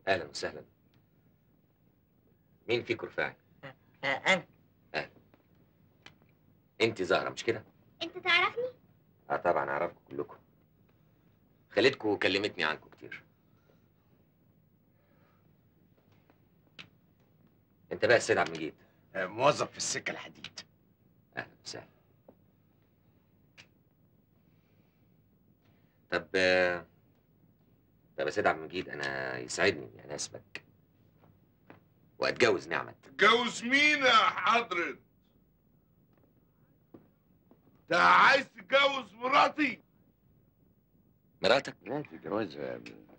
اهلا وسهلا مين فيكم رفاعي؟ انا انت زهره مش كده؟ انت تعرفني اه طبعا اعرفكم كلكم خالتكم كلمتني عنكم كتير انت بقى السيد عبد المجيد موظف في السكه الحديد اهلا وسهلا طب آه، طب يا سيد عبد المجيد انا يسعدني اني اناسبك واتجوز نعمت تتجوز مين يا حضرة؟ انت عايز تتجوز مراتي؟ مراتك لا دي جوازها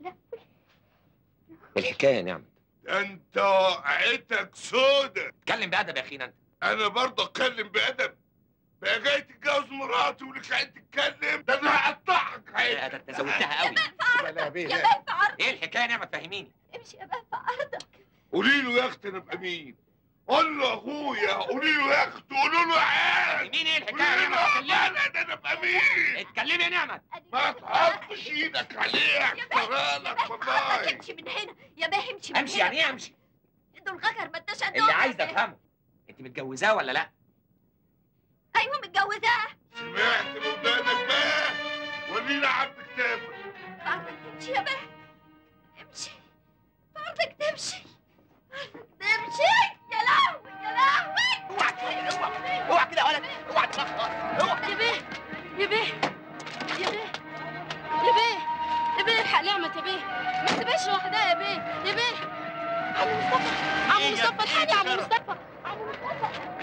الحكايه يا نعمت ده انت وقعتك سودة اتكلم بادب يا اخينا انت انا برضه اتكلم بأدب بقى جاي تتجوز مراتي ولك عايز تتكلم ده انا هقطعك لا، ده انت زودتها قوي لا بيه يا لا بيه في عرض ايه الحكايه يا نعمت فهميني امشي يا بيه في عرضك قولي له يا اختي انا ابقى مين؟ قول له اخويا قولي له يا اختي قولوا له عاد فهميني ايه قولي الحكايه يا له نعمت كلمني انا ده انا ابقى مين؟ اتكلمي يا نعمت ما تحطش ايدك عليه احترالك حضرتك والله امشي من هنا يا بيه امشي من امشي هنا يعني ايه امشي دول غجر ما انتش قدهم اللي يا عايز بيه. افهمه انت متجوزاه ولا لا ايوه متجوزاه سمعت بودانك بقى ورينا عبد كتافك بعرضك تمشي يا بيه امشي بعرضك تمشي بعرضك تمشي يا لهوي يا لهوي اوعى اوعى اوعى كده يا ولد اوعى تخاف اوعى يا بيه يا بيه يا بيه يا بيه يا بيه الحق نعمة يا بيه ما تسيبهاش لوحدها يا بيه يا بيه عم مصطفى عم مصطفى الحاج عم مصطفى عم مصطفى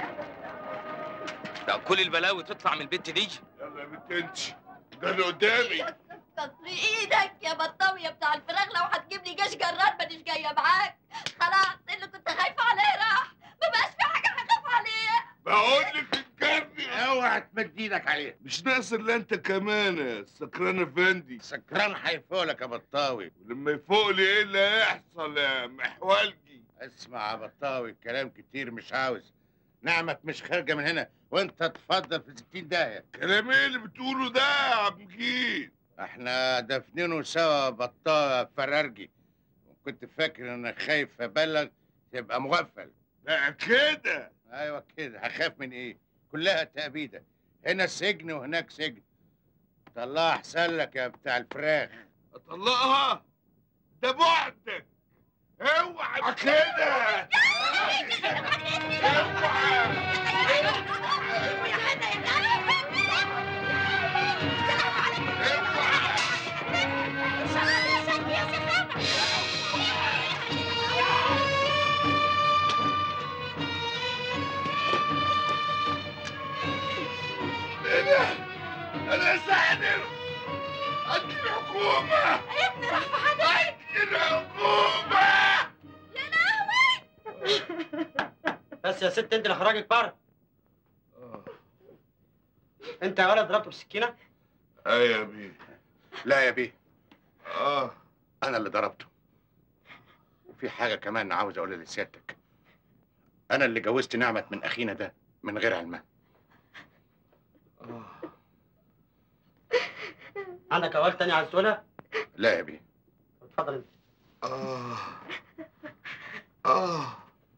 ده كل البلاوي تطلع من البت دي يلا يا بنت امشي ده اللي قدامي كسر ايدك يا بطاوية بتاع الفراخ لو هتجيب لي جيش جرار مانيش جايه معاك خلاص اللي كنت خايفه عليه راح ما بقاش في حاجه هخاف عليه بقول لك انكرني اوعى تمد ايدك عليه مش ناقص الا انت كمان يا سكران افندي سكران هيفوقلك يا بطاوي ولما يفوق لي ايه اللي هيحصل يا محولجي اسمع يا بطاوي الكلام كتير مش عاوز نعمت مش خارجه من هنا وانت تفضل في 60 داهيه كلام ايه اللي بتقوله ده يا عم مجيد احنا دافنينه سوا بطاوي فرارجي وكنت فاكر انك خايف ابلغ تبقى مغفل بقى كده ايوه كده هخاف من ايه كلها تأبيدة هنا سجن وهناك سجن طلعها احسن لك يا بتاع الفراخ اطلقها ده بعدك اوعى كده ايه ده؟ انا ساحر اجل الحكومة يا ابني راح في حدا اجل الحكومة بس يا ست انت اللي خرجك بره انت يا ولد ضربته بالسكينه ايوه يا بيه لا يا بيه اه انا اللي ضربته وفي حاجه كمان عاوز اقولها لسيادتك انا اللي جوزت نعمت من اخينا ده من غير علمها عندك اوراق تانية عايز تقولها لا يا بيه اتفضل انت اه اه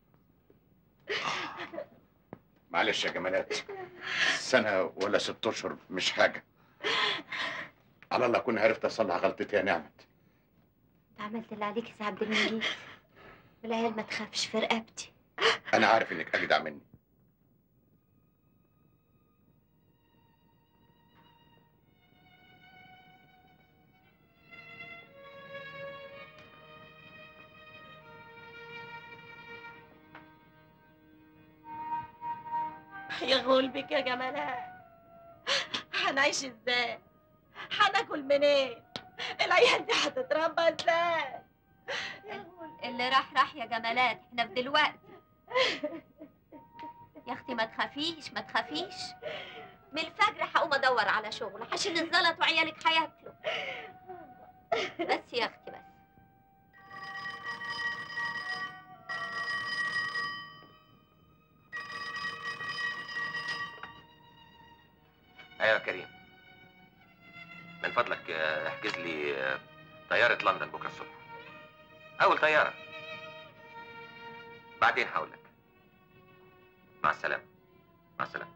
معلش يا جمالات سنه ولا ست اشهر مش حاجه على الله اكون عرفت اصلح غلطتي يا نعمت انت عملت اللي عليك يا سي عبد المجيد والعيال ما تخافش في رقبتي انا عارف انك اجدع مني يا غلبك يا جمالات هنعيش ازاي هناكل منين العيال دي هتتربى ازاي يا غلبك اللي راح راح يا جمالات احنا في دلوقتي يا اختي ما تخافيش ما تخافيش من الفجر هقوم ادور على شغل عشان الزلط وعيالك هياكلوا بس يا اختي بس ايوه يا كريم من فضلك آه، احجز لي آه، طياره لندن بكره الصبح اول طياره بعدين هقول لك مع السلامه مع السلامه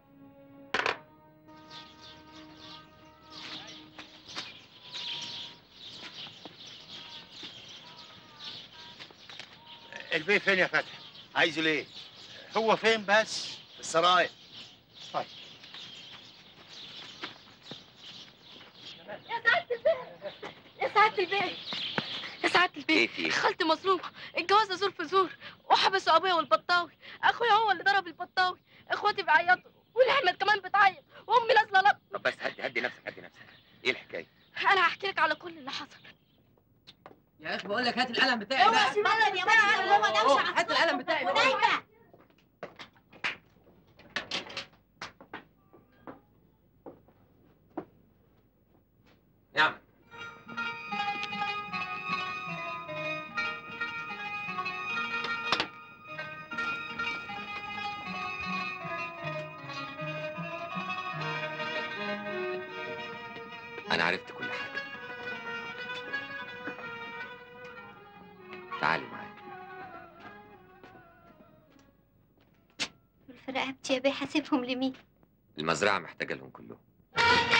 البيه فين يا فتحي؟ عايزه ليه؟ هو فين بس؟ في السرايا طيب يا سعادة البيه يا سعادة البيه يا سعادة البيه ايه في ايه خالتي مظلومة الجوازة زور في زور وحبسوا أبويا والبطاوي أخويا هو اللي ضرب البطاوي إخواتي بيعيطوا والأحمد كمان بتعيط وأمي نازلة لط طب بس هدي هدي نفسك هدي نفسك ايه الحكايه أنا هحكي لك على كل اللي حصل يا اخي بقول لك هات القلم بتاعي بقى شمال يا بابا هو أوه، هات القلم بتاعي بقى نعم أنا عرفت كل حاجة تعالي معايا في رقبتي يا بيه حاسبهم لمين المزرعة محتاجة لهم كلهم يا